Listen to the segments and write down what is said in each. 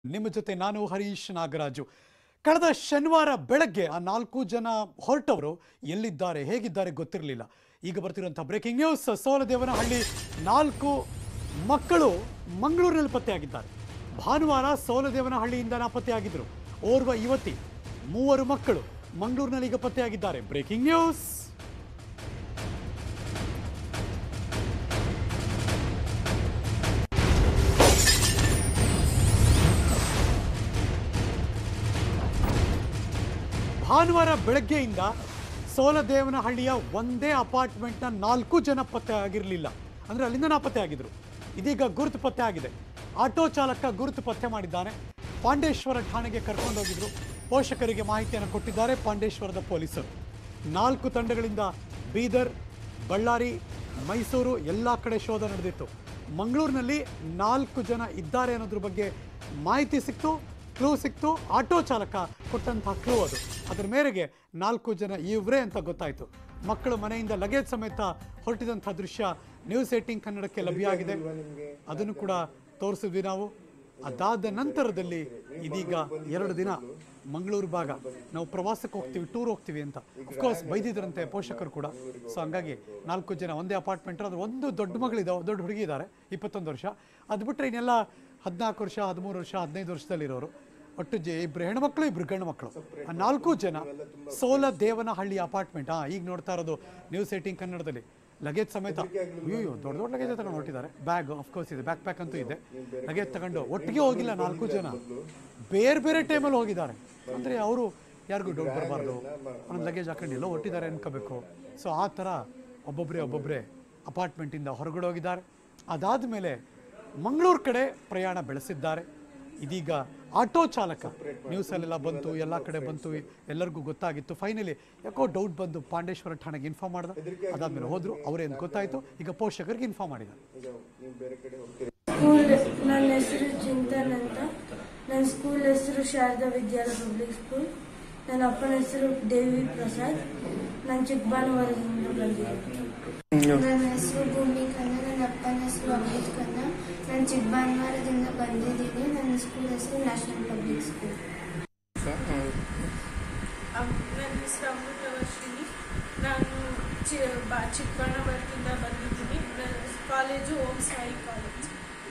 ನಿಮ್ಮ ಜೊತೆ ನಾನು ಹರೀಶ್ ನಾಗರಾಜು ಕಳೆದ ಶನಿವಾರ ಬೆಳಗ್ಗೆ ಆ ನಾಲ್ಕು ಜನ ಹೊರಟವರು ಎಲ್ಲಿದ್ದಾರೆ ಹೇಗಿದ್ದಾರೆ ಗೊತ್ತಿರಲಿಲ್ಲ ಈಗ ಬರ್ತಿರುವಂಥ ಬ್ರೇಕಿಂಗ್ ನ್ಯೂಸ್ ಸೋಲದೇವನಹಳ್ಳಿ ನಾಲ್ಕು ಮಕ್ಕಳು ಮಂಗಳೂರಿನಲ್ಲಿ ಪತ್ತೆಯಾಗಿದ್ದಾರೆ ಭಾನುವಾರ ಸೋಲದೇವನಹಳ್ಳಿಯಿಂದ ನಾಪತ್ತೆಯಾಗಿದ್ದರು ಓರ್ವ ಯುವತಿ ಮೂವರು ಮಕ್ಕಳು ಮಂಗಳೂರಿನಲ್ಲಿ ಈಗ ಪತ್ತೆಯಾಗಿದ್ದಾರೆ ಬ್ರೇಕಿಂಗ್ ನ್ಯೂಸ್ ಭಾನುವಾರ ಬೆಳಗ್ಗೆಯಿಂದ ಸೋಲದೇವನಹಳ್ಳಿಯ ಒಂದೇ ಅಪಾರ್ಟ್ಮೆಂಟ್ನ ನಾಲ್ಕು ಜನ ಪತ್ತೆ ಆಗಿರಲಿಲ್ಲ ಅಂದರೆ ಅಲ್ಲಿಂದ ನಾಪತ್ತೆ ಆಗಿದ್ರು ಇದೀಗ ಗುರುತು ಪತ್ತೆ ಆಗಿದೆ ಆಟೋ ಚಾಲಕ ಗುರುತು ಪತ್ತೆ ಮಾಡಿದ್ದಾನೆ ಪಾಂಡೇಶ್ವರ ಠಾಣೆಗೆ ಕರ್ಕೊಂಡೋಗಿದ್ರು ಪೋಷಕರಿಗೆ ಮಾಹಿತಿಯನ್ನು ಕೊಟ್ಟಿದ್ದಾರೆ ಪಾಂಡೇಶ್ವರದ ಪೊಲೀಸರು ನಾಲ್ಕು ತಂಡಗಳಿಂದ ಬೀದರ್ ಬಳ್ಳಾರಿ ಮೈಸೂರು ಎಲ್ಲ ಕಡೆ ಶೋಧ ನಡೆದಿತ್ತು ಮಂಗಳೂರಿನಲ್ಲಿ ನಾಲ್ಕು ಜನ ಇದ್ದಾರೆ ಅನ್ನೋದ್ರ ಬಗ್ಗೆ ಮಾಹಿತಿ ಸಿಕ್ತು ಕ್ಲೂ ಸಿಕ್ತು ಆಟೋ ಚಾಲಕ ಕೊಟ್ಟಂತಹ ಕ್ಲೂ ಅದು ಅದರ ಮೇರೆಗೆ ನಾಲ್ಕು ಜನ ಇವರೇ ಅಂತ ಗೊತ್ತಾಯಿತು ಮಕ್ಕಳು ಮನೆಯಿಂದ ಲಗೇಜ್ ಸಮೇತ ಹೊರಟಿದಂಥ ದೃಶ್ಯ ನ್ಯೂಸ್ ಏಟಿಂಗ್ ಕನ್ನಡಕ್ಕೆ ಲಭ್ಯ ಆಗಿದೆ ಅದನ್ನು ಕೂಡ ತೋರಿಸಿದ್ವಿ ನಾವು ಅದಾದ ನಂತರದಲ್ಲಿ ಇದೀಗ ಎರಡು ದಿನ ಮಂಗಳೂರು ಭಾಗ ನಾವು ಪ್ರವಾಸಕ್ಕೆ ಹೋಗ್ತೀವಿ ಟೂರ್ ಹೋಗ್ತೀವಿ ಅಂತ ಅಫ್ಕೋರ್ಸ್ ಬೈದಿದ್ರಂತೆ ಪೋಷಕರು ಕೂಡ ಸೊ ಹಂಗಾಗಿ ನಾಲ್ಕು ಜನ ಒಂದೇ ಅಪಾರ್ಟ್ಮೆಂಟ್ ಅದು ಒಂದು ದೊಡ್ಡ ಮಗಳಿದಾವೆ ದೊಡ್ಡ ಹುಡುಗಿ ಇದ್ದಾರೆ ಇಪ್ಪತ್ತೊಂದು ವರ್ಷ ಅದು ಬಿಟ್ಟರೆ ಇನ್ನೆಲ್ಲ ಹದಿನಾಲ್ಕು ವರ್ಷ ಹದಿಮೂರು ವರ್ಷ ಹದಿನೈದು ವರ್ಷದಲ್ಲಿರೋರು ಒಟ್ಟು ಜೆ ಇಬ್ಬರು ಹೆಣ್ಮಕ್ಳು ಇಬ್ಬರು ಗಂಡು ಮಕ್ಕಳು ಆ ನಾಲ್ಕು ಜನ ಸೋಲ ದೇವನಹಳ್ಳಿ ಅಪಾರ್ಟ್ಮೆಂಟ್ ಹಾಂ ಈಗ ನೋಡ್ತಾ ಇರೋದು ನ್ಯೂಸ್ ಏಟಿಂಗ್ ಕನ್ನಡದಲ್ಲಿ ಲಗೇಜ್ ಸಮೇತ ಅಯ್ಯೋ ದೊಡ್ಡ ದೊಡ್ಡ ಲಗೇಜ್ ತಗೊಂಡು ಹೊರಟಿದ್ದಾರೆ ಬ್ಯಾಗ್ ಅಫ್ಕೋರ್ಸ್ ಇದೆ ಬ್ಯಾಕ್ ಪ್ಯಾಕ್ ಅಂತೂ ಇದೆ ಲಗೇಜ್ ತಗೊಂಡು ಒಟ್ಟಿಗೆ ಹೋಗಿಲ್ಲ ನಾಲ್ಕು ಜನ ಬೇರೆ ಬೇರೆ ಟೈಮಲ್ಲಿ ಹೋಗಿದ್ದಾರೆ ಅಂದರೆ ಅವರು ಯಾರಿಗೂ ಡೌಟ್ ಬರಬಾರ್ದು ಒಂದು ಲಗೇಜ್ ಹಾಕೊಂಡು ಎಲ್ಲೋ ಹೊಟ್ಟಿದ್ದಾರೆ ಅನ್ಕೋಬೇಕು ಸೊ ಆ ಥರ ಒಬ್ಬೊಬ್ಬರೇ ಒಬ್ಬೊಬ್ಬರೇ ಅಪಾರ್ಟ್ಮೆಂಟಿಂದ ಹೊರಗಡೆ ಹೋಗಿದ್ದಾರೆ ಅದಾದ ಮೇಲೆ ಮಂಗಳೂರು ಕಡೆ ಪ್ರಯಾಣ ಬೆಳೆಸಿದ್ದಾರೆ ಇದೀಗ ಆಟೋ ಚಾಲಕ ನ್ಯೂಸಲ್ಲೆಲ್ಲ ಬಂತು ಎಲ್ಲ ಕಡೆ ಬಂತು ಎಲ್ಲರಿಗೂ ಗೊತ್ತಾಗಿತ್ತು ಫೈನಲಿ ಯಾಕೋ ಡೌಟ್ ಬಂದು ಪಾಂಡೇಶ್ವರ ಠಾಣೆಗೆ ಇನ್ಫಾರ್ಮ್ ಮಾಡ್ದ ಅದಾದ್ಮೇಲೆ ಹೋದ್ರು ಅವರೇನು ಗೊತ್ತಾಯಿತು ಈಗ ಪೋಷಕರಿಗೆ ಇನ್ಫಾರ್ಮ್ ಮಾಡಿದ್ದಾರೆ ಸ್ಕೂಲ್ ನನ್ನ ಹೆಸರು ಚಿಂತನ್ ಅಂತ ನನ್ನ ಸ್ಕೂಲ್ ಹೆಸರು ಶಾರದಾ ವಿದ್ಯಾಲಯ ಪಬ್ಲಿಕ್ ಸ್ಕೂಲ್ ನನ್ನ ಅಪ್ಪನ ಹೆಸರು ದೇವಿ ಪ್ರಸಾದ್ ನಾನು ಚಿಕ್ಕಬಾನುವಾರದಿಂದ ಬಂದಿದ್ದೀನಿ ನನ್ನ ಹೆಸರು ಭೂಮಿ ಖನ್ನ ನನ್ನ ಅಪ್ಪನ ಹೆಸರು ಅಮಿತ್ ಖನ್ನ ನಾನು ಚಿಕ್ಕಬಾನ್ವಾರದಿಂದ ಬಂದಿದ್ದೀನಿ ನನ್ನ ಸ್ಕೂಲ್ ಹೆಸರು ನ್ಯಾಷನಲ್ ಪಬ್ಲಿಕ್ ಸ್ಕೂಲ್ ನನ್ನ ಹೆಸರು ಅಮೃತವರ್ಷಿಣಿ ನಾನು ಚಿ ಬಾ ಚಿಕ್ಕಬಳ್ಳಾಪುರದಿಂದ ಬಂದಿದ್ದೀನಿ ನನ್ನ ಕಾಲೇಜು ಓಂ ಸಾಯಿ ಕಾಲೇಜ್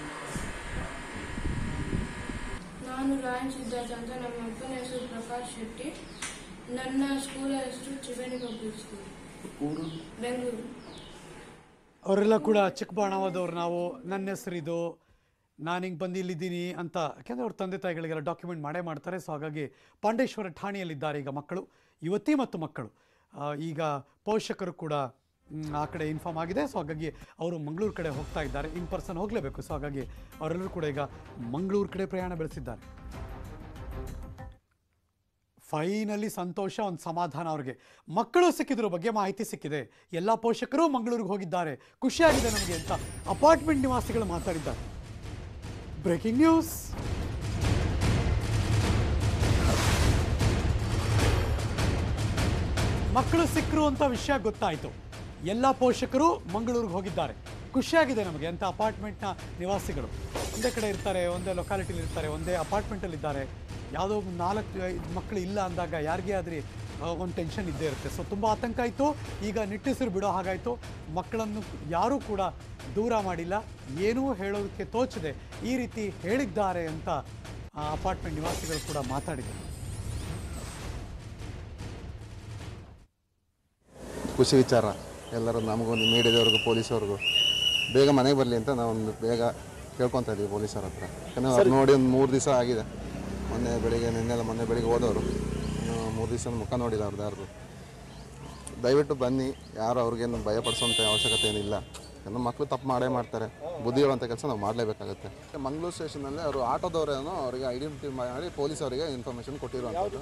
ನಾನು ರಾಯನ್ ಸಿದ್ಧಾರ್ಥ ಅಂತ ನಮ್ಮ ಅಪ್ಪನ ಹೆಸರು ಪ್ರಕಾಶ್ ಶೆಟ್ಟಿ ನನ್ನ ಸ್ಕೂಲ್ ಹೆಸರು ತ್ರಿವೇಣಿ ಪಬ್ಲಿಕ್ ಸ್ಕೂಲ್ ಬೆಂಗಳೂರು ಅವರೆಲ್ಲ ಕೂಡ ಚಿಕ್ಕಬಾಣವಾದವ್ರು ನಾವು ನನ್ನ ಹೆಸರಿದು ನಾನು ಹಿಂಗೆ ಬಂದು ಇಲ್ಲಿದ್ದೀನಿ ಅಂತ ಯಾಕೆಂದರೆ ಅವ್ರ ತಂದೆ ತಾಯಿಗಳಿಗೆಲ್ಲ ಡಾಕ್ಯುಮೆಂಟ್ ಮಾಡೇ ಮಾಡ್ತಾರೆ ಸೊ ಹಾಗಾಗಿ ಪಾಂಡೇಶ್ವರ ಠಾಣೆಯಲ್ಲಿದ್ದಾರೆ ಈಗ ಮಕ್ಕಳು ಯುವತಿ ಮತ್ತು ಮಕ್ಕಳು ಆ, ಈಗ ಪೋಷಕರು ಕೂಡ ಮ್, ಆ ಕಡೆ ಇನ್ಫಾರ್ಮ್ ಆಗಿದೆ ಸೊ ಹಾಗಾಗಿ ಅವರು ಮಂಗಳೂರು ಕಡೆ ಹೋಗ್ತಾ ಇದ್ದಾರೆ ಇನ್ ಪರ್ಸನ್ ಹೋಗಲೇಬೇಕು ಸೊ ಹಾಗಾಗಿ ಅವರೆಲ್ಲರೂ ಕೂಡ ಈಗ ಮಂಗಳೂರು ಕಡೆ ಪ್ರಯಾಣ ಬೆಳೆಸಿದ್ದಾರೆ ಫೈನಲಿ ಸಂತೋಷ ಒಂದು ಸಮಾಧಾನ ಅವ್ರಿಗೆ ಮಕ್ಕಳು ಸಿಕ್ಕಿದ್ರ ಬಗ್ಗೆ ಮಾಹಿತಿ ಸಿಕ್ಕಿದೆ ಎಲ್ಲ ಪೋಷಕರು ಮಂಗಳೂರಿಗೆ ಹೋಗಿದ್ದಾರೆ ಖುಷಿಯಾಗಿದೆ ನಮಗೆ ಅಂತ ಅಪಾರ್ಟ್ಮೆಂಟ್ ನಿವಾಸಿಗಳು ಮಾತಾಡಿದ್ದಾರೆ ಬ್ರೇಕಿಂಗ್ ನ್ಯೂಸ್ ಮಕ್ಕಳು ಸಿಕ್ಕರು ಅಂತ ವಿಷಯ ಗೊತ್ತಾಯಿತು ಎಲ್ಲ ಪೋಷಕರು ಮಂಗಳೂರಿಗೆ ಹೋಗಿದ್ದಾರೆ ಖುಷಿಯಾಗಿದೆ ನಮಗೆ ಅಂತ ಅಪಾರ್ಟ್ಮೆಂಟ್ನ ನಿವಾಸಿಗಳು ಒಂದೇ ಕಡೆ ಇರ್ತಾರೆ ಒಂದೇ ಲೊಕ್ಯಾಲಿಟಿಲಿ ಇರ್ತಾರೆ ಒಂದೇ ಅಪಾರ್ಟ್ಮೆಂಟಲ್ಲಿ ಇದ್ದಾರೆ ಯಾವುದೋ ಒಂದು ನಾಲ್ಕು ಐದು ಮಕ್ಕಳು ಇಲ್ಲ ಅಂದಾಗ ಯಾರಿಗೇ ಆದ್ರಿ ಒಂದು ಟೆನ್ಷನ್ ಇದ್ದೇ ಇರುತ್ತೆ ಸೊ ತುಂಬ ಆತಂಕ ಆಯಿತು ಈಗ ನಿಟ್ಟುಸಿರು ಬಿಡೋ ಹಾಗಾಯಿತು ಮಕ್ಕಳನ್ನು ಯಾರೂ ಕೂಡ ದೂರ ಮಾಡಿಲ್ಲ ಏನೂ ಹೇಳೋದಕ್ಕೆ ತೋಚದೆ ಈ ರೀತಿ ಹೇಳಿದ್ದಾರೆ ಅಂತ ಆ ಅಪಾರ್ಟ್ಮೆಂಟ್ ನಿವಾಸಿಗಳು ಕೂಡ ಮಾತಾಡಿದರು ಖುಷಿ ವಿಚಾರ ಎಲ್ಲರೂ ನಮಗೊಂದು ಮೀಡಿಯಾದವ್ರಿಗೂ ಪೊಲೀಸವ್ರಿಗೂ ಬೇಗ ಮನೆಗೆ ಬರಲಿ ಅಂತ ನಾವು ಒಂದು ಬೇಗ ಕೇಳ್ಕೊತಾ ಇದ್ದೀವಿ ಪೊಲೀಸರ ಹತ್ರ ಯಾಕಂದರೆ ಅವ್ರು ನೋಡಿ ಒಂದು ಮೂರು ದಿವಸ ಆಗಿದೆ ಮೊನ್ನೆ ಬೆಳಿಗ್ಗೆ ನಿನ್ನೆಲ್ಲ ಮೊನ್ನೆ ಬೆಳಿಗ್ಗೆ ಹೋದವರು ಇನ್ನು ಮೂರು ದಿವಸ ಮುಖ ನೋಡಿಲ್ಲ ಅವ್ರದ್ದು ಯಾರ್ದು ದಯವಿಟ್ಟು ಬನ್ನಿ ಯಾರು ಅವ್ರಿಗೇನು ಭಯಪಡಿಸೋಂಥ ಅವಶ್ಯಕತೆ ಏನಿಲ್ಲ ಯಾಕಂದ್ರೆ ಮಕ್ಕಳು ತಪ್ಪು ಮಾಡೇ ಮಾಡ್ತಾರೆ ಬುದ್ಧಿ ಹೇಳುವಂಥ ಕೆಲಸ ನಾವು ಮಾಡಲೇಬೇಕಾಗುತ್ತೆ ಮಂಗಳೂರು ಸ್ಟೇಷನಲ್ಲಿ ಅವರು ಆಟೋದವರೇನೋ ಅವರಿಗೆ ಐಡೆಂಟಿಫೈ ಮಾಡಿ ಪೊಲೀಸ್ ಅವರಿಗೆ ಇನ್ಫಾರ್ಮೇಷನ್ ಕೊಟ್ಟಿರುವಂಥದ್ದು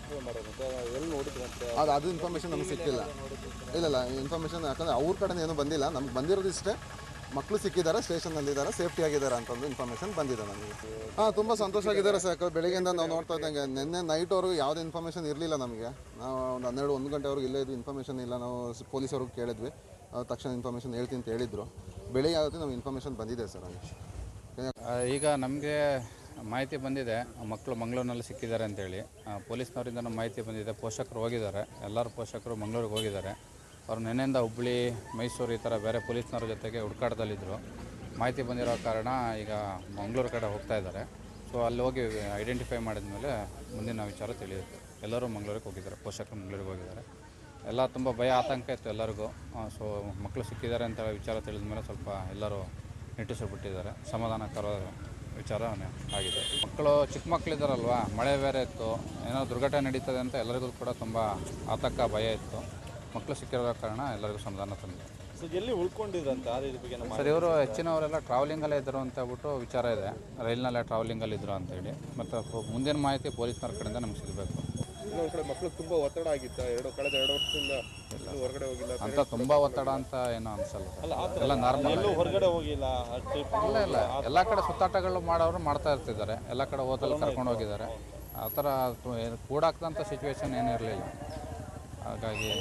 ಅದು ಅದು ಇನ್ಫಾರ್ಮೇಷನ್ ನಮ್ಗೆ ಸಿಕ್ಕಿಲ್ಲ ಇಲ್ಲ ಇಲ್ಲ ಇನ್ಫಾರ್ಮೇಷನ್ ಯಾಕಂದ್ರೆ ಅವ್ರ ಕಡೆ ಏನೂ ಬಂದಿಲ್ಲ ನಮ್ಗೆ ಬಂದಿರೋದು ಇಷ್ಟೇ ಮಕ್ಕಳು ಸಿಕ್ಕಿದ್ದಾರೆ ಸ್ಟೇಷನಲ್ಲಿ ಇದ್ದಾರೆ ಸೇಫ್ಟಿ ಆಗಿದ್ದಾರೆ ಅಂತ ಒಂದು ಇನ್ಫಾರ್ಮೇಷನ್ ಬಂದಿದೆ ನನಗೆ ಹಾಂ ತುಂಬ ಸಂತೋಷ ಆಗಿದ್ದಾರೆ ಸರ್ ಯಾಕಂದ್ರೆ ಬೆಳಿಗ್ಗೆಯಿಂದ ನಾವು ನೋಡ್ತಾ ಇದ್ದಂಗೆ ನಿನ್ನೆ ನೈಟ್ವರೆಗೂ ಯಾವುದೇ ಇನ್ಫಾರ್ಮೇಷನ್ ಇರಲಿಲ್ಲ ನಮಗೆ ನಾವು ಒಂದು ಹನ್ನೆರಡು ಒಂದು ಗಂಟೆವರೆಗೂ ಇಲ್ಲೇ ಇದ್ದು ಇನ್ಫಾರ್ಮೇಷನ್ ಇಲ್ಲ ನಾವು ಪೊಲೀಸವ್ರಿಗೆ ಕೇಳಿದ್ವಿ ಅವ್ರು ತಕ್ಷಣ ಇನ್ಫಾರ್ಮೇಷನ್ ಹೇಳ್ತೀನಿ ಅಂತ ಹೇಳಿದ್ರು ಬೆಳಿಗ್ಗೆ ಆಗುತ್ತೆ ನಮ್ಗೆ ಇನ್ಫಾರ್ಮೇಷನ್ ಬಂದಿದೆ ಸರ್ ಹಂಗೆ ಆ, ಈಗ ನಮಗೆ ಮಾಹಿತಿ ಬಂದಿದೆ ಮಕ್ಕಳು ಮಂಗಳೂರಿನಲ್ಲಿ ಸಿಕ್ಕಿದ್ದಾರೆ ಅಂತೇಳಿ ಆ, ಪೊಲೀಸ್ನವರಿಂದ ನಮ್ಮ ಮಾಹಿತಿ ಬಂದಿದೆ ಪೋಷಕರು ಹೋಗಿದ್ದಾರೆ ಎಲ್ಲರೂ ಪೋಷಕರು ಮಂಗಳೂರಿಗೆ ಹೋಗಿದ್ದಾರೆ ಅವರು ನೆನೆಯಿಂದ ಹುಬ್ಬಳ್ಳಿ ಮೈಸೂರು ಈ ಥರ ಬೇರೆ ಪೊಲೀಸ್ನವ್ರ ಜೊತೆಗೆ ಹುಡುಕಾಟದಲ್ಲಿದ್ದರು ಮಾಹಿತಿ ಬಂದಿರೋ ಕಾರಣ ಈಗ ಮಂಗಳೂರು ಕಡೆ ಹೋಗ್ತಾ ಇದ್ದಾರೆ ಸೊ ಅಲ್ಲಿ ಹೋಗಿ ಐಡೆಂಟಿಫೈ ಮಾಡಿದ ಮೇಲೆ ಮುಂದಿನ ವಿಚಾರ ತಿಳಿಯುತ್ತೆ ಎಲ್ಲರೂ ಮಂಗಳೂರಿಗೆ ಹೋಗಿದ್ದಾರೆ ಪೋಷಕರು ಮಂಗಳೂರಿಗೆ ಹೋಗಿದ್ದಾರೆ ಎಲ್ಲ ತುಂಬ ಭಯ ಆತಂಕ ಇತ್ತು ಎಲ್ಲರಿಗೂ ಸೊ ಮಕ್ಕಳು ಸಿಕ್ಕಿದ್ದಾರೆ ಅಂತ ವಿಚಾರ ತಿಳಿದ ಮೇಲೆ ಸ್ವಲ್ಪ ಎಲ್ಲರೂ ನಿಟ್ಟುಸಿಬಿಟ್ಟಿದ್ದಾರೆ ಸಮಾಧಾನಕರ ವಿಚಾರ ಆಗಿದೆ ಮಕ್ಕಳು ಚಿಕ್ಕ ಮಕ್ಕಳಿದ್ದಾರಲ್ವಾ ಮಳೆ ಬೇರೆ ಇತ್ತು ಏನೋ ದುರ್ಘಟನೆ ನಡೀತದೆ ಅಂತ ಎಲ್ಲರಿಗೂ ಕೂಡ ತುಂಬ ಆತಂಕ ಭಯ ಇತ್ತು ಮಕ್ಕಳು ಸಿಕ್ಕಿರೋ ಕಾರಣ ಎಲ್ಲರಿಗೂ ಸಮಾಧಾನ ತಂದಿದೆ ಸೊ ಎಲ್ಲಿ ಉಳ್ಕೊಂಡಿದ್ರಂತ ಅದ್ರ ಬಗ್ಗೆ ನಮ್ಮ ಸರ್ ಇವರು ಹೆಚ್ಚಿನವರೆಲ್ಲ ಟ್ರಾವೆಲಿಂಗಲ್ಲೇ ಇದ್ದರು ಅಂತ ಹೇಳ್ಬಿಟ್ಟು ವಿಚಾರ ಇದೆ ರೈಲ್ನಲ್ಲೇ ಟ್ರಾವೆಲಿಂಗಲ್ಲಿ ಇದ್ರು ಅಂತೇಳಿ ಮತ್ತು ಮುಂದಿನ ಮಾಹಿತಿ ಪೊಲೀಸ್ನವ್ರ ಕಡೆಯಿಂದ ನಮ್ಗೆ ಸಿಗಬೇಕು ಇನ್ನೊಂದ್ ಕಡೆ ಮಕ್ಳು ತುಂಬಾ ಒತ್ತಡ ಆಗಿತ್ತ ಎರಡು ಕಳೆದ ಎರಡು ವರ್ಷದಿಂದ ಎಲ್ಲೂ ಹೊರಗಡೆ ಹೋಗಿಲ್ಲ ಅಂತ ತುಂಬ ಒತ್ತಡ ಅಂತ ಏನೋ ಅನ್ಸಲ್ಲ ಅಲ್ಲ ಆ ಥರ ಎಲ್ಲ ನಾರ್ಮಲ್ ಎಲ್ಲೂ ಹೊರಗಡೆ ಹೋಗಿಲ್ಲ ಆ trip ಇಲ್ಲ ಇಲ್ಲ ಎಲ್ಲ ಕಡೆ ಸುತ್ತಾಟಗಳು ಮಾಡೋರು ಮಾಡ್ತಾ ಇರ್ತಿದ್ದಾರೆ ಎಲ್ಲ ಕಡೆ ಹೋದಲ್ಲಿ ಕರ್ಕೊಂಡು ಹೋಗಿದ್ದಾರೆ ಆ ಥರ ತು- ಏನು ಕೂಡಾಕ್ದಂಥ ಸಿಚುವೇಶನ್ ಏನೂ ಇರಲಿಲ್ಲ ಹಾಗಾಗಿ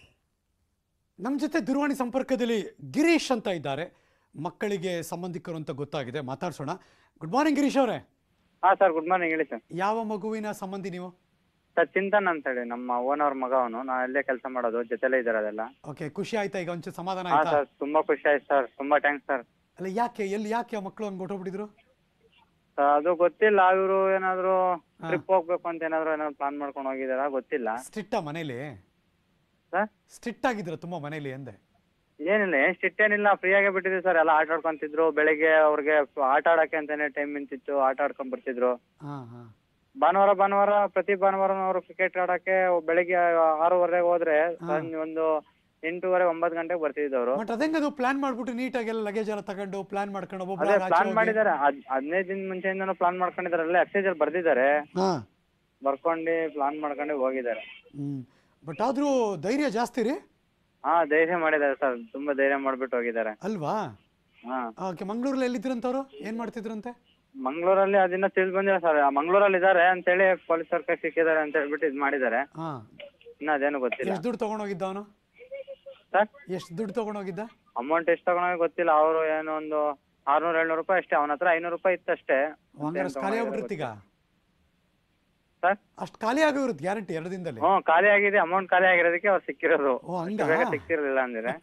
ನಮ್ಮ ಜೊತೆ ದೂರವಾಣಿ ಸಂಪರ್ಕದಲ್ಲಿ ಗಿರೀಶ್ ಅಂತ ಇದ್ದಾರೆ ಮಕ್ಕಳಿಗೆ ಸಂಬಂಧಿಕರು ಅಂತ ಗೊತ್ತಾಗಿದೆ ಮಾತಾಡ್ಸೋಣ ಗುಡ್ ಮಾರ್ನಿಂಗ್ ಗಿರೀಶ್ ಅವರೇ ಹಾಂ ಸರ್ ಗುಡ್ ಮಾರ್ನಿಂಗ್ ಹೇಳಿ ಸರ್ ಯಾವ ಮಗುವಿನ ಸಂಬಂಧಿ ನೀವು ಸರ್ ಚಿಂತನ್ ಅಂತ ಹೇಳಿ ನಮ್ಮ ಓನರ್ ಮಗ ಅವನು ನಾ ಇಲ್ಲೇ ಕೆಲಸ ಮಾಡೋದು ಜೊತೆಲೇ ಇದ್ದಾರೆ ಅದೆಲ್ಲ ಓಕೆ ಖುಷಿ ಆಯ್ತಾ ಈಗ ಒಂಚೂರು ಸಮಾಧಾನ ಹಾಂ ಆಯ್ತಾ ಸರ್ ತುಂಬಾ ಖುಷಿ ಆಯ್ತು ಸರ್ ತುಂಬಾ ಥ್ಯಾಂಕ್ಸ್ ಸರ್ ಅಲ್ಲ ಯಾಕೆ ಎಲ್ಲಿ ಯಾಕೆ ಆ ಮಕ್ಕಳು ಹಂಗೆ ಹೊಟ್ಟೋಗ್ಬಿಟ್ಟಿದ್ರು ಅದು ಗೊತ್ತಿಲ್ಲ ಇವರು ಏನಾದ್ರು ಟ್ರಿಪ್ ಹೋಗ್ಬೇಕು ಅಂತ ಏನಾದ್ರು ಏನಾದ್ರು ಪ್ಲಾನ್ ಮಾಡ್ಕೊಂಡು ಹೋಗಿದಾರ ಗೊತ್ತಿಲ್ಲ ಸ್ಟ್ರಿಕ್ಟಾ ಮನೇಲಿ ಸರ್ ಸ್ಟ್ರಿಕ್ಟ್ ಆಗಿದ್ರ ತುಂಬಾ ಮನೇಲಿ ಎಂದೆ ಏನಿಲ್ಲ ಏನ್ ಸ್ಟಿಟ್ ಏನಿಲ್ಲ ಫ್ರೀ ಆಗೇ ಬಿಟ್ಟಿದ್ವಿ ಸರ್ ಎಲ್ಲ ಆಟ ಆಡ್ಕೊಂತಿದ್ರು ಬೆಳಿಗ್ಗೆ ಅವ್ರಿಗೆ ಆಟ ಆಡಕ್ಕೆ ಅಂತಾನೆ ಟೈಮ್ ನಿಂತಿತ್ತು ಆಟ ಆಡ್ಕೊಂಡ್ ಬರ್ತಿದ್ರು ಹಾ ಹಾ ಭಾನುವಾರ ಭಾನುವಾರ ಪ್ರತಿ ಭಾನುವಾರ ಅವರು ಕ್ರಿಕೆಟ್ ಆಡಕ್ಕೆ ಬೆಳಿಗ್ಗೆ ಆರೂವರೆಗೆ ಹೋದ್ರೆ ಸಂಜೆ ಒಂದು ಎಂಟೂವರೆ ಒಂಬತ್ತು ಗಂಟೆಗೆ ಬರ್ತಿದ್ರು ಅವರು ಬಟ್ ಅದಂಗದು ಪ್ಲಾನ್ ಮಾಡ್ಬಿಟ್ಟು ನೀಟಾಗಿ ಎಲ್ಲ ಲಗೇಜ್ ಎಲ್ಲ ತಗೊಂಡು ಪ್ಲಾನ್ ಮಾಡ್ಕೊಂಡು ಒಬ್ಬೊಬ್ರು ಅದೇ ಆಚೆ ಪ್ಲಾನ್ ಹೋಗಿ- ಮಾಡಿದ್ದಾರೆ ಹದ್- ಹದಿನೈದು ದಿನ ಮುಂಚೆಯಿಂದನೂ ಪ್ಲಾನ್ ಮಾಡ್ಕೊಂಡಿದ್ದಾರೆ ಅಲ್ಲೇ ಎಕ್ಸೈಸ್ ಅಲ್ಲಿ ಬರ್ದಿದ್ದಾರೆ ಹಾ ಬರ್ಕೊಂಡು ಪ್ಲಾನ್ ಮಾಡ್ಕೊಂಡು ಹೋಗಿದ್ದಾರೆ ಹ್ಮ್ ಬಟ್ ಆದ್ರೂ ಧೈರ್ಯ ಜಾಸ್ತಿ ರೀ ಹಾ ಧೈರ್ಯ ಮಾಡಿದ್ದಾರೆ ಸರ್ ತುಂಬಾ ಧೈರ್ಯ ಮಾಡ್ಬಿಟ್ಟು ಹೋಗಿದ್ದಾರೆ ಅಲ್ವಾ ಹಾ ಓಕೆ ಮಂಗಳೂರಲ್ಲಿ ಎಲ್ಲಿದ್ರಂತವ್ರು ಏನ್ ಮಾಡ್ತಿದ್ರಂತೆ ಮಂಗಳೂರಲ್ಲಿ ಅದನ್ನ ತಿಳಿದು ಬಂದಿಲ್ಲ ಸರ್ ಮಂಗಳೂರಲ್ಲಿ ಇದ್ದಾರೆ ಅಂತೇಳಿ ಪೊಲೀಸರ ಕೈ ಸಿಕ್ಕಿದ್ದಾರೆ ಅಂತ ಹೇಳ್ಬಿಟ್ಟು ಇದ್ ಮಾಡಿದ್ದಾರೆ ಹಾ ಇನ್ನ ಅದೇನು ಗೊತ್ತಿಲ್ಲ ಎಷ್ಟು ದುಡ್ಡು ತಗೊಂಡೋಗಿದ್ದ ಅವನು ಸರ್ ಎಷ್ಟು ದುಡ್ಡು ತಗೊಂಡೋಗಿದ್ದ ಅಮೌಂಟ್ ಎಷ್ಟು ತಗೊಂಡೋಗಿ ಗೊತ್ತಿಲ್ಲ ಅವರು ಏನೋ ಒಂದು ಆರ್ನೂರ್ ಏಳ್ನೂರು ರೂಪಾಯಿ ಅಷ್ಟೇ ಅವನ ಹತ್ರ ಐನೂರು ರೂಪಾಯಿ ಇತ್ತಷ್ಟೇ ಓ, ಹಂಗಾರೆ ಅಷ್ಟ್ ಖಾಲಿ ಆಗ್ಬಿಟ್ಟಿರ್ತೀಗ ಸರ್ ಅಷ್ಟ್ ಖಾಲಿ ಆಗಿರುತ್ತೆ ಗ್ಯಾರಂಟಿ ಎರಡು ದಿನದಲ್ಲಿ ಹ್ಮ್ ಖಾಲಿ ಆಗಿದೆ ಅಮೌಂಟ್ ಖಾಲಿ ಆಗಿರೋದಕ್ಕೆ ಅವ್ರು ಸಿಕ್ಕಿರೋದು ಓ ಹಂಗ ಇಷ್ಟು ಬೇಗ ಸಿಕ್ಕಿರ್ಲಿಲ್ಲ ಅಂದ್ರೆ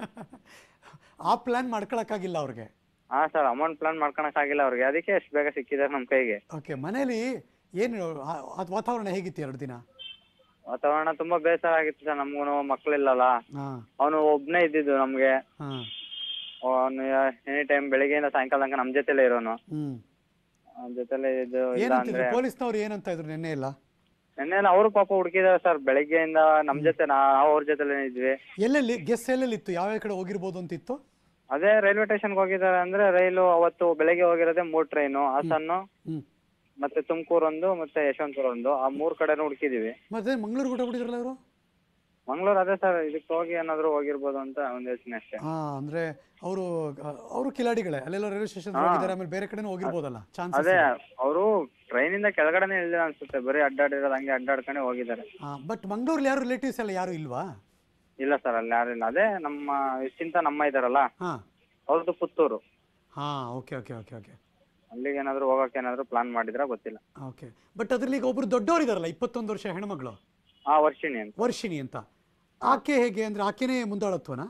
ಆ ಪ್ಲಾನ್ ಮಾಡ್ಕೊಳಕ್ಕಾಗಿಲ್ಲ ಅವ್ರಿಗೆ ಹಾ ಸರ್ ಅಮೌಂಟ್ ಪ್ಲಾನ್ ಮಾಡ್ಕೊಳಕ್ ಆಗಿಲ್ಲ ಅವ್ರಿಗೆ ಅದಕ್ಕೆ ಎಷ್ಟು ಬೇಗ ಸಿಕ್ಕಿದ್ದಾರೆ ನಮ್ ಕೈಗೆ ಓಕೆ ಮನೇಲಿ ಏನು ಆ- ಆ ವಾತಾವರಣ ಹೇಗಿತ್ತು ಎರಡು ದಿನ ವಾತಾವರಣ ತುಂಬಾ ಬೇಸರ ಆಗಿತ್ತು ಸರ್ ನಮ್ಗೂನು ಮಕ್ಳಿಲ್ಲಲ್ಲ ಹಾ ಅವನು ಒಬ್ನೇ ಇದ್ದಿದ್ದು ನಮ್ಗೆ ಹಾ ಅವನು ಎನಿ ಟೈಮ್ ಬೆಳಿಗ್ಗೆಯಿಂದ ಸಾಯಂಕಾಲ ತನಕ ನಮ್ ಜೊತೆಲೇ ಇರೋನು ಹ್ಮ್ ಅವ್ನ ಜೊತೆಲೇ ಇದ್ದು ಇಲ್ಲ ಏನಂತಿದ್ರು ಅಂದ್ರೆ ಪೊಲೀಸ್ನವ್ರು ಏನಂತ ಇದ್ರು ನಿನ್ನೆ ಎಲ್ಲ ನಿನ್ನೆ ಅವರು ಪಾಪ ಹುಡುಕಿದಾರೆ ಸರ್ ಬೆಳಿಗ್ಗೆಯಿಂದ ನಮ್ ಜೊತೆ ನಾವು ಅವ್ರ ಜೊತೆಲೇ ಇದ್ವಿ ಎಲ್ಲೆಲ್ಲಿ ಗೆಸ್ ಎಲ್ಲೆಲ್ಲಿ ಇತ್ತು ಯಾವ ಕಡೆ ಹೋಗಿರ್ಬೋದು ಅಂತ ಇತ್ತು ಅದೇ ರೈಲ್ವೆ ಸ್ಟೇಷನ್ಗೆ ಹೋಗಿದ್ದಾರೆ ಅಂದ್ರೆ ರೈಲು ಅವತ್ತು ಬೆಳಿಗ್ಗೆ ಹೋಗಿರೋದೇ ಮೂರ್ ಟ್ರೈನು ಹಾಸನ್ನು ಹ್ಮ್ ಮತ್ತೆ ತುಮಕೂರು ಒಂದು ಮತ್ತೆ ಯಶವಂತಪುರ ಒಂದು ಆ ಮೂರ್ ಕಡೆನೂ ಹುಡುಕಿದೀವಿ ಮತ್ತೆ ಮಂಗಳೂರು ಕೂಡ ಬಿಟ್ಟಿದ್ರಲ್ಲ ಅವರು ಮಂಗಳೂರು ಅದೇ ಸರ್ ಇದಕ್ಕೆ ಹೋಗಿ ಏನಾದ್ರು ಹೋಗಿರ್ಬೋದು ಅಂತ ಒಂದ್ ಯೋಚನೆ ಅಷ್ಟೇ ಹಾ ಅಂದ್ರೆ ಅವರು ಅವರು ಕಿಲಾಡಿಗಳೇ ಅಲ್ಲೆಲ್ಲ ರೈಲ್ವೆ ಸ್ಟೇಷನ್ ಹೋಗಿದ್ದಾರೆ ಆಮೇಲೆ ಬೇರೆ ಕಡೆನೂ ಹೋಗಿರ್ಬೋದಲ್ಲ ಚಾನ್ಸಸ್ ಅದೇ ಅವರು ಟ್ರೈನಿಂದ ಕೆಳಗಡೆನೆ ಇಳಿದಿಲ್ಲ ಅನ್ಸುತ್ತೆ ಬರೀ ಅಡ್ಡಾಡಿರೋದು ಹಂಗೆ ಅಡ್ಡಾಡ್ಕೊಂಡೆ ಹೋಗಿದ್ದಾರೆ ಬಟ್ ಮಂಗಳೂರಲ್ಲಿ ಯಾರು ರಿಲೇಟಿವ್ಸ್ ಎಲ್ಲ ಯಾರು ಇಲ್ವಾ ಇಲ್ಲ ಸರ್ ಅಲ್ಲಿ ಯಾರು ಇಲ್ಲ ಅದೇ ನಮ್ಮ ಚಿಂತ ನಮ್ಮ ಇದಾರಲ್ಲ ಹಾ ಅವ್ರದ್ದು ಪುತ್ತೂರು ಹಾ ಓಕೆ ಓಕೆ ಓಕೆ ಓಕೆ ಅಲ್ಲಿಗೆ ಏನಾದ್ರು ಹೋಗಕ್ಕೆ ಏನಾದ್ರು ಪ್ಲಾನ್ ಮಾಡಿದ್ರ ಗೊತ್ತಿಲ್ಲ ಓಕೆ ಬಟ್ ಅದ್ರಲ್ಲಿ ಈಗ ಒಬ್ರು ದೊಡ್ಡವರು ಇದಾರಲ್ಲ ಇಪ್ಪತ್ತೊಂದು ವರ್ಷ ಹೆಣ್ಮಗಳು ಆ ವರ್ಷಿಣಿ ಅಂತ ವರ್ಷಿಣಿ ಅಂತ ಆಕೆ ಹೇಗೆ ಅಂದ್ರೆ ಆಕೆನೇ ಮುಂದಾಳತ್ವನಾ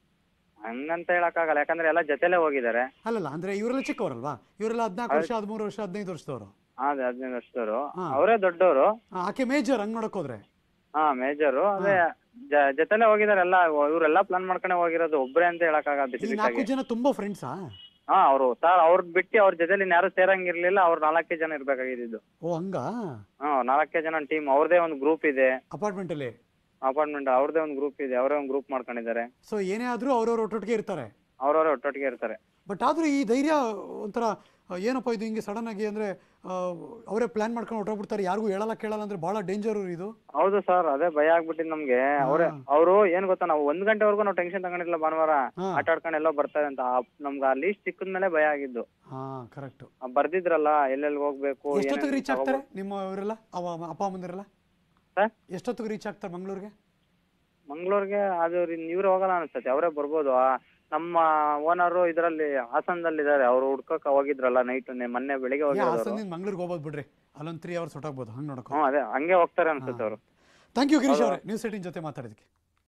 ಹಂಗಂತ ಹೇಳಕ್ಕಾಗಲ್ಲ ಯಾಕಂದ್ರೆ ಎಲ್ಲ ಜೊತೆಲೆ ಹೋಗಿದ್ದಾರೆ ಅಲ್ಲಲ್ಲ ಅಂದ್ರೆ ಇವರೆಲ್ಲ ಚಿಕ್ಕವರಲ್ವಾ ಇವರೆಲ್ಲ ಹದಿನಾಲ್ಕು ವರ್ಷ ಹದಿಮೂರು ವರ್ಷ ಹದಿನೈದು ವರ್ಷದವರು ಅದೇ ಹದಿನೈದು ವರ್ಷದವರು ಹಾ. ಅವರೇ ದೊಡ್ಡವರು ಆಕೆ ಮೇಜರ್ ಹಂಗ್ ನೋಡಕ್ ಹೋದ್ರೆ ಹಾ ಮೇಜರು ಅದೇ ಜ- ಜೊತೆಲೆ ಹೋಗಿದ್ದಾರೆ ಎಲ್ಲ ಇವರೆಲ್ಲ ಪ್ಲಾನ್ ಮಾಡ್ಕೊಂಡೆ ಹೋಗಿರೋದು ಒಬ್ರೇ ಅಂತ ಹೇಳಕ್ಕಾಗಲ್ಲ ಬಿಸಿ ಈ ಬಿಸಾಗಿ ನಾಲ್ಕು ಜನ ತುಂಬಾ ಫ್ರೆಂಡ್ಸಾ ಹಾ ಅವರು ಸರ್ ಅವ್ರ ಬಿಟ್ಟು ಅವ್ರ ಜೊತೆಲಿ ಯಾರು ಸೇರಂಗಿರ್ಲಿಲ್ಲ ಅವ್ರ ನಾಲ್ಕೇ ಜನ ಇರ್ಬೇಕಾಗಿದ್ದು ಓ ಹಂಗ ಹಾ ನಾಲ್ಕೇ ಜನ ಟೀಮ್ ಅವ್ರದೇ ಒಂದು ಗ್ರೂಪ್ ಇದೆ ಅಪಾರ್ಟ್ಮೆಂಟ್ ಅಲ್ಲಿ ಅಪಾರ್ಟ್ಮೆಂಟ್ ಅವ್ರದೇ ಒಂದು ಗ್ರೂಪ್ ಇದೆ ಅವರೇ ಒಂದು ಗ್ರೂಪ್ ಮಾಡ್ಕೊಂಡಿದ್ದಾರೆ ಸೊ ಏನೇ ಆದ್ರೂ ಅವ್ರವ್ರ ಒಟ್ಟೊಟ್ಟಿಗೆ ಇರ್ತಾರೆ ಅವ್ರವ್ರೆ ಒಟ್ಟೊಟ್ಟಿಗೆ ಇರ್ತಾರೆ ಬಟ್ ಆದ್ರೂ ಈ ಧೈರ್ಯ ಒಂಥರ ಆ, ಏನಪ್ಪ ಇದು ಹಿಂಗೆ ಸಡನ್ ಆಗಿ ಅಂದ್ರೆ ಆ, ಅವರೇ ಪ್ಲಾನ್ ಮಾಡ್ಕೊಂಡು ಹೊಟ್ಟೋಗ್ಬಿಡ್ತಾರೆ ಯಾರಿಗೂ ಹೇಳಲ್ಲ ಕೇಳಲ್ಲ ಅಂದ್ರೆ ಬಹಳ ಡೇಂಜರ್ ಇದು ಹೌದು ಸರ್ ಅದೇ ಭಯ ಆಗ್ಬಿಟ್ಟಿದ್ ನಮ್ಗೆ ಅವ್ರೆ ಅವರು ಏನ್ ಗೊತ್ತಾ ನಾವು ಒಂದ್ ಗಂಟೆವರೆಗೂ ನಾವು ಟೆನ್ಷನ್ ತಗೊಂಡಿಲ್ಲ ಭಾನುವಾರ ಹಾ. ಆಟ ಆಡ್ಕೊಂಡು ಎಲ್ಲೋ ಬರ್ತಾರೆ ಅಂತ ಆ- ನಮ್ಗೆ ಆ ಲೀಸ್ಟ್ ಸಿಕ್ಕದ್ಮೇಲೆ ಭಯ ಆಗಿದ್ದು ಹಾ ಕರೆಕ್ಟ್ ಆ ಬರ್ದಿದ್ರಲ್ಲ ಎಲ್ಲೆಲ್ಲಿ ಹೋಗ್ಬೇಕು ಎಷ್ಟೊತ್ತಿಗೆ ಏನೇನ್ ರೀಚ್ ಆಗ್ತಾರೆ ನಿಮ್ಮ ಇವರೆಲ್ಲ ಅವ ಅಪ್ಪ ಅಮ್ಮಂದಿರೆಲ್ಲ ಸರ್ ಎಷ್ಟೊತ್ತಿಗೆ ರೀಚ್ ಆಗ್ತಾರೆ ಮಂಗಳೂರಿಗೆ ಮಂಗಳೂರಿಗೆ ಅದು ಇವ್ರು ಹೋಗಲ್ಲ ಅನ್ಸತ್ತೆ ಅವರೇ ಬರ್ಬೋದು ಆ, ನಮ್ಮ ಓನರು ಇದರಲ್ಲಿ ಹಾಸನದಲ್ಲಿ ಇದಾರೆ ಅವ್ರು ಹುಡ್ಕಕ್ ಹೋಗಿದ್ರಲ್ಲ ನೈಟ್ ಮೊನ್ನೆ ಬೆಳಿಗ್ಗೆ ಏ ಹೋಗಿರೋರು ಹಾಸನದಿಂದ ಮಂಗ್ಳೂರ್ಗೆ ಹೋಗ್ಬೋದು ಬಿಡ್ರಿ ಅಲ್ಲೊಂದು ತ್ರೀ ಅವರ್ಸ್ ಹೊಟ್ಟೋಗ್ಬೋದು ಹಂಗೆ ನೋಡ್ಕೊ ಹ್ಮ್ ಅದೇ ಹಂಗೆ ಹೋಗ್ತಾರೆ ಅನ್ಸುತ್ತೆ ಅವರು ಥ್ಯಾಂಕ್ ಯು ಗಿರೀಶ್ ಅವರೇ ನ್ಯೂಸ್ ಏಟಿನ್ ಜೊತೆ ಮಾತಾಡೋದಕ್ಕೆ